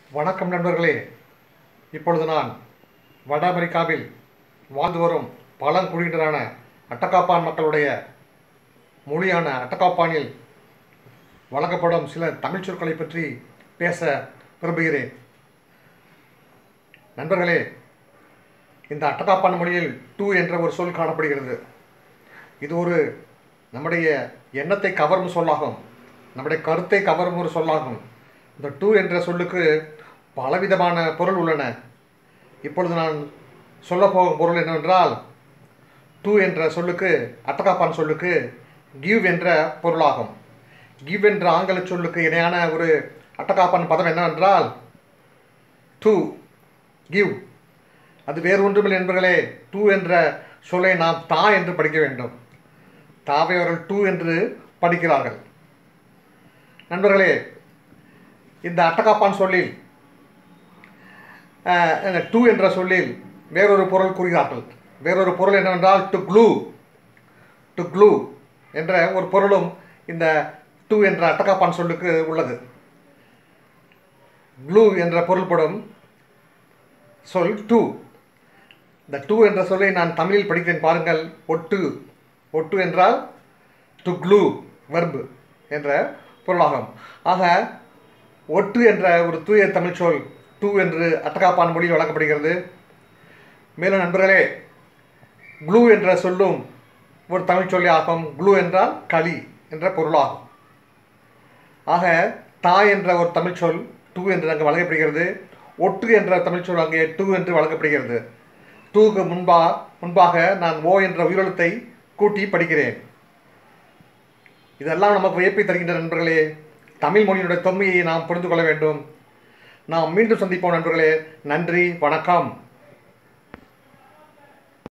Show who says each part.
Speaker 1: வணக்கம் நண்பர்களே இப்பொழுது நான் வட அமெரிக்காவில் வாழ்ந்து வரும் பழங்குடியினரான அட்டகாப்பான் மக்களுடைய மொழியான அட்டகாப்பானில் வழங்கப்படும் சில தமிழ் சொற்களை பற்றி பேச விரும்புகிறேன் நண்பர்களே இந்த அட்டகாப்பான் மொழியில் டூ என்ற ஒரு சொல் காணப்படுகிறது இது ஒரு நம்முடைய எண்ணத்தை கவரும் சொல்லாகும் நம்முடைய கருத்தை கவரும் ஒரு சொல்லாகும் இந்த டூ என்ற சொல்லுக்கு பலவிதமான பொருள் உள்ளன இப்பொழுது நான் சொல்லப் போகும் பொருள் என்னவென்றால் டூ என்ற சொல்லுக்கு அட்டகாப்பான் சொல்லுக்கு கிவ் என்ற பொருளாகும் கிவ் என்ற ஆங்கில சொல்லுக்கு இணையான ஒரு அட்டகாப்பான் பதம் என்னவென்றால் டூ கிவ் அது வேறு ஒன்றுமில்லை என்பர்களே டூ என்ற சொல்லை நாம் தா என்று படிக்க வேண்டும் தாவை அவர்கள் டூ என்று படிக்கிறார்கள் நண்பர்களே இந்த அட்டகாப்பான் சொல்லில் டூ என்ற சொல்லில் வேறொரு பொருள் கூறுகிறார்கள் வேறொரு பொருள் என்னவென்றால் டு க்ளூ டு க்ளூ என்ற ஒரு பொருளும் இந்த டூ என்ற அட்டகாப்பான் சொல்லுக்கு உள்ளது க்ளூ என்ற பொருள்படும் சொல் டூ இந்த டூ என்ற சொல்லை நான் தமிழில் படிக்கிறேன் பாருங்கள் ஒட்டு ஒட்டு என்றால் டு க்ளூ வெர்பு என்ற பொருளாகும் ஆக ஒட்டு என்ற ஒரு தூய தமிழ் சொல் டூ என்று அட்டகாப்பான் மொழியில் வழங்கப்படுகிறது மேலும் நண்பர்களே க்ளூ என்ற சொல்லும் ஒரு தமிழ் சொல்லி ஆகும் க்ளூ என்றால் களி என்ற பொருளாகும் ஆக தா என்ற ஒரு தமிழ் சொல் டூ என்று அங்கு வழங்கப்படுகிறது ஒட்டு என்ற தமிழ் சொல் அங்கே டூ என்று வழங்கப்படுகிறது டூக்கு முன்பா முன்பாக நான் ஓ என்ற உயிரெழுத்தை கூட்டி படிக்கிறேன் இதெல்லாம் நமக்கு வியப்பை தருகின்ற நண்பர்களே தமிழ் மொழியினுடைய தொன்மையை நாம் புரிந்து கொள்ள வேண்டும் நாம் மீண்டும் சந்திப்போம் நண்பர்களே நன்றி வணக்கம்